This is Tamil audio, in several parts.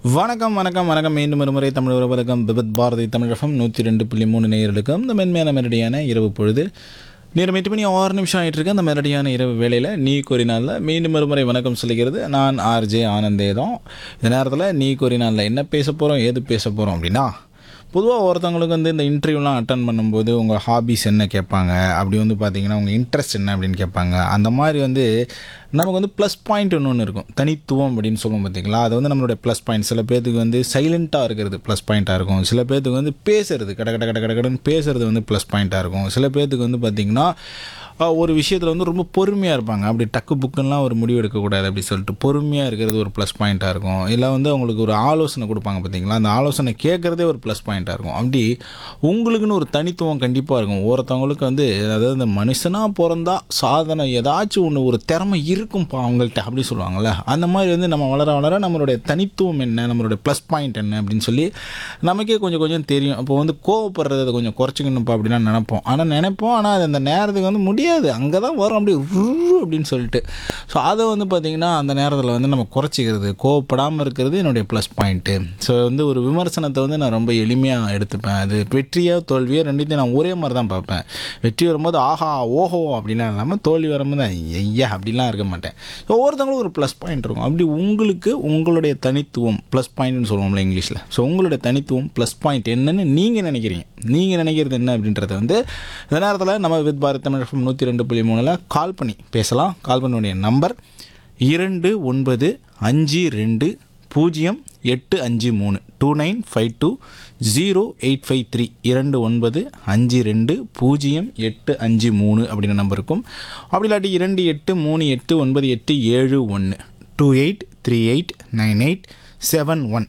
வணக்கம் வணக்கம் வணக்கம் மீண்டும் ஒரு முறை தமிழ் உறவதகம் விபத் பாரதி தமிழகம் நூற்றி ரெண்டு புள்ளி மூணு நேயர்களுக்கும் இந்த மென்மையான மெரடியான இரவு பொழுது நேரம் எட்டு மணி ஆறு நிமிஷம் ஆகிட்டு இருக்கு அந்த மெரடியான இரவு வேளையில் நீ கூறினால மீண்டும் ஒரு முறை வணக்கம் சொல்லிக்கிறது நான் ஆர்ஜே ஆனந்தே தான் இந்த நேரத்தில் நீ கூறினால என்ன பேச போகிறோம் ஏது பேச போகிறோம் அப்படின்னா பொதுவாக ஒருத்தவங்களுக்கு வந்து இந்த இன்டர்வியூலாம் அட்டன் பண்ணும்போது உங்கள் ஹாபிஸ் என்ன கேட்பாங்க அப்படி வந்து பார்த்தீங்கன்னா உங்கள் இன்ட்ரெஸ்ட் என்ன அப்படின்னு கேட்பாங்க அந்த மாதிரி வந்து நமக்கு வந்து ப்ளஸ் பாயிண்ட் ஒன்று இருக்கும் தனித்துவம் அப்படின்னு சொல்லுவோம் பார்த்தீங்களா அது வந்து நம்மளுடைய ப்ளஸ் பாயிண்ட் சில பேர்த்துக்கு வந்து சைலண்ட்டாக இருக்கிறது ப்ளஸ் பாயிண்ட்டாக இருக்கும் சில பேர்த்துக்கு வந்து பேசுறது கட கட கட கட கடன்னு பேசுறது வந்து ப்ளஸ் பாயிண்ட்டாக இருக்கும் சில பேர்த்துக்கு வந்து பார்த்திங்கன்னா ஆஹ், ஒரு விஷயத்தில் வந்து ரொம்ப பொறுமையாக இருப்பாங்க அப்படி டக்கு புக்குன்னெலாம் ஒரு முடிவு எடுக்கக்கூடாது அப்படி சொல்லிட்டு பொறுமையாக இருக்கிறது ஒரு ப்ளஸ் பாயிண்ட்டாக இருக்கும் இல்லை வந்து அவங்களுக்கு ஒரு ஆலோசனை கொடுப்பாங்க பார்த்தீங்களா அந்த ஆலோசனை கேட்குறதே ஒரு ப்ளஸ் பாயிண்ட்டாக இருக்கும் அப்படி உங்களுக்குன்னு ஒரு தனித்துவம் கண்டிப்பாக இருக்கும் ஒருத்தவங்களுக்கு வந்து அதாவது இந்த மனுஷனாக பிறந்தா சாதனை ஏதாச்சும் ஒன்று ஒரு திறமை இருக்கும்ப்பா அவங்கள்ட்ட அப்படி சொல்லுவாங்கள்ல அந்த மாதிரி வந்து நம்ம வளர வளர நம்மளுடைய தனித்துவம் என்ன நம்மளுடைய ப்ளஸ் பாயிண்ட் என்ன அப்படின்னு சொல்லி நமக்கே கொஞ்சம் கொஞ்சம் தெரியும் அப்போ வந்து கோவப்படுறதை கொஞ்சம் குறைச்சிக்கணும்ப்பா அப்படின்னா நினைப்போம் ஆனால் நினைப்போம் ஆனால் அது அந்த நேரத்துக்கு வந்து முடியாது அங்கே தான் வரும் அப்படியே உரு அப்படின்னு சொல்லிட்டு ஸோ அதை வந்து பார்த்திங்கன்னா அந்த நேரத்தில் வந்து நம்ம குறைச்சிக்கிறது கோவப்படாமல் இருக்கிறது என்னுடைய ப்ளஸ் பாயிண்ட்டு ஸோ வந்து ஒரு விமர்சனத்தை வந்து நான் ரொம்ப எளிமையாக எடுத்துப்பேன் அது வெற்றியோ தோல்வியோ ரெண்டுத்தையும் நான் ஒரே மாதிரி தான் பார்ப்பேன் வெற்றி வரும்போது ஆஹா ஓஹோ அப்படிலாம் இல்லாமல் தோல்வி வரும்போது ஐயா அப்படிலாம் இருக்க மாட்டேன் ஸோ ஒவ்வொருத்தவங்களுக்கும் ஒரு ப்ளஸ் பாயிண்ட் இருக்கும் அப்படி உங்களுக்கு உங்களுடைய தனித்துவம் ப்ளஸ் பாயிண்ட்னு சொல்லுவோம்ல இங்கிலீஷில் ஸோ உங்களுடைய தனித்துவம் ப்ளஸ் பாயிண்ட் என்னன்னு நீங்கள் நினைக்கிறீங்க நீங்கள் நினைக்கிறது என்ன அப்படின்றத வந்து இந்த நேரத்தில் நம்ம வித் பாரத் தமிழ் நூற்றி ரெண்டு புள்ளி மூணில் கால் பண்ணி பேசலாம் கால் பண்ண நம்பர் இரண்டு ஒன்பது அஞ்சு ரெண்டு பூஜ்ஜியம் எட்டு அஞ்சு மூணு two nine five two zero eight five three இரண்டு ஒன்பது அஞ்சு ரெண்டு பூஜ்ஜியம் எட்டு அஞ்சு மூணு அப்படின்ற நம்பர் இருக்கும் அப்படி இல்லாட்டி இரண்டு எட்டு மூணு எட்டு ஒன்பது எட்டு ஏழு ஒன்று two eight three eight nine eight seven one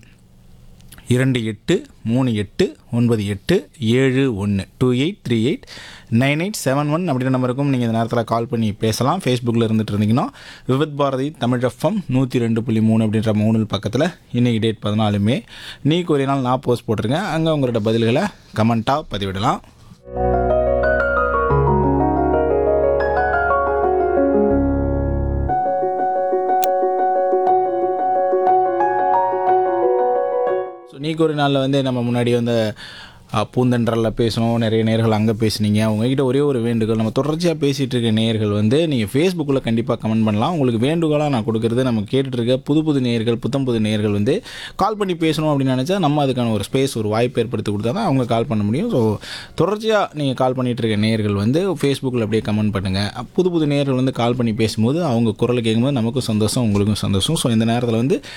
இரண்டு எட்டு மூணு எட்டு ஒன்பது எட்டு ஏழு ஒன்று two eight three eight nine eight seven one அப்படின்ற நம்பருக்கும் நீங்கள் இந்த நேரத்தில் கால் பண்ணி பேசலாம் ஃபேஸ்புக்கில் இருந்துட்டு இருந்தீங்கன்னா விவத் பாரதி தமிழ் எஃப்எம் நூற்றி ரெண்டு புள்ளி மூணு அப்படின்ற மூணு பக்கத்தில் இன்றைக்கி டேட் பதினாலு மே நீ ஒரு நாள் நான் போஸ்ட் போட்டிருக்கேன் அங்கே உங்களோட பதில்களை கமெண்ட்டாக பதிவிடலாம் ஸோ நீக்கு ஒரு நாளில் வந்து நம்ம முன்னாடி வந்து அஹ், பூந்தென்றலில் பேசணும் நிறைய நேர்கள் அங்கே பேசுனீங்க உங்ககிட்ட ஒரே ஒரு வேண்டுகோள் நம்ம தொடர்ச்சியாக பேசிகிட்டு இருக்க நேர்கள் வந்து நீங்கள் ஃபேஸ்புக்கில் கண்டிப்பாக கமெண்ட் பண்ணலாம் உங்களுக்கு வேண்டுகோளாக நான் கொடுக்குறது நம்ம கேட்டுட்டு இருக்க புது புது நேர்கள் புத்தம் புது நேர்கள் வந்து கால் பண்ணி பேசணும் அப்படின்னு நினச்சா நம்ம அதுக்கான ஒரு ஸ்பேஸ் ஒரு வாய்ப்பு ஏற்படுத்தி கொடுத்தா தான் அவங்க கால் பண்ண முடியும் ஸோ தொடர்ச்சியாக நீங்கள் கால் பண்ணிகிட்டு இருக்க நேர்கள் வந்து ஃபேஸ்புக்கில் அப்படியே கமெண்ட் பண்ணுங்கள் புது புது நேர்கள் வந்து கால் பண்ணி பேசும்போது அவங்க குரலை கேட்கும்போது நமக்கும் சந்தோஷம் உங்களுக்கும் சந்தோஷம் ஸோ இந்த நேரத்தில் வந்து